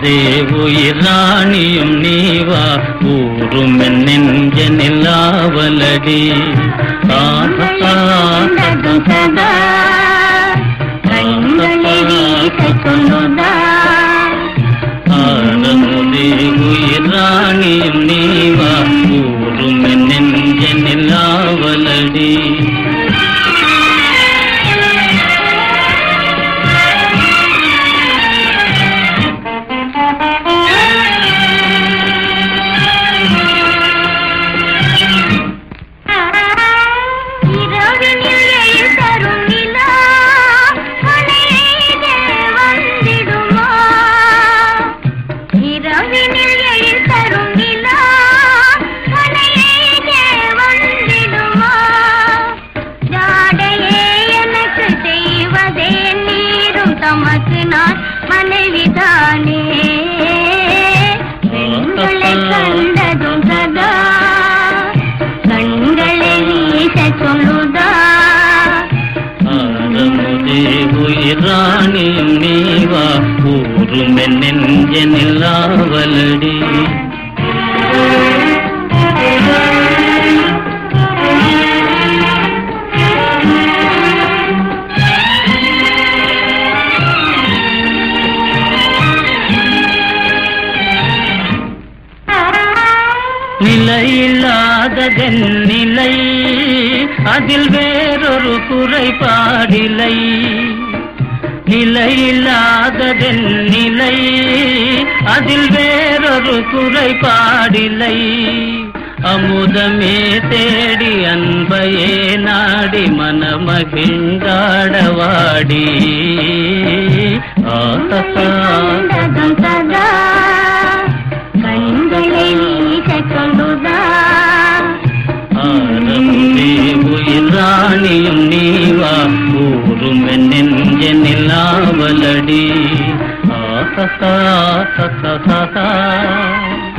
அமுதே உயிர் ராணியும் நீவா ஊரும் என் நெஞ்ச நிலாவலடி கண்டதும் சதா கண்களை வீச சொல்லுதா ஆரமுதே உயிர் ராணியும் நீவா ஊரும் என் நெஞ்ச நிலாவலடி இரவினில் எழில் தரும் நிலா மனையிலே வந்திடுமா இரவினில் எழில் தரும் நிலா மனையிலே வந்திடுமா ஜாடையே எனக்கு செய்வதே நீரும் தமக்கு நான் மனைவிதானே பெண்களை கண்டதும் சதா கண்களை வீச சொல்லுதா ஆரமுதே உயிர் ராணியும் நீவா ஊரும் என் நெஞ்ச நிலாவலடி நிலையில்லாததென் நிலை அதில் வேறொரு குறைபாடில்லை நிலையில்லாததென் நிலை அதில் வேறொரு குறைபாடில்லை அமுதமே தேடி அன்பையே நாடி மனமகிழ்ந்தாடவாடி ஆஹா கண்டதும் சதா கண்களை வீச சொல்லுதா ஆரம்பே உயிர் ராணியும் நீவா ஊரும் என் நெஞ்ச நிலாவலடி ஆஹா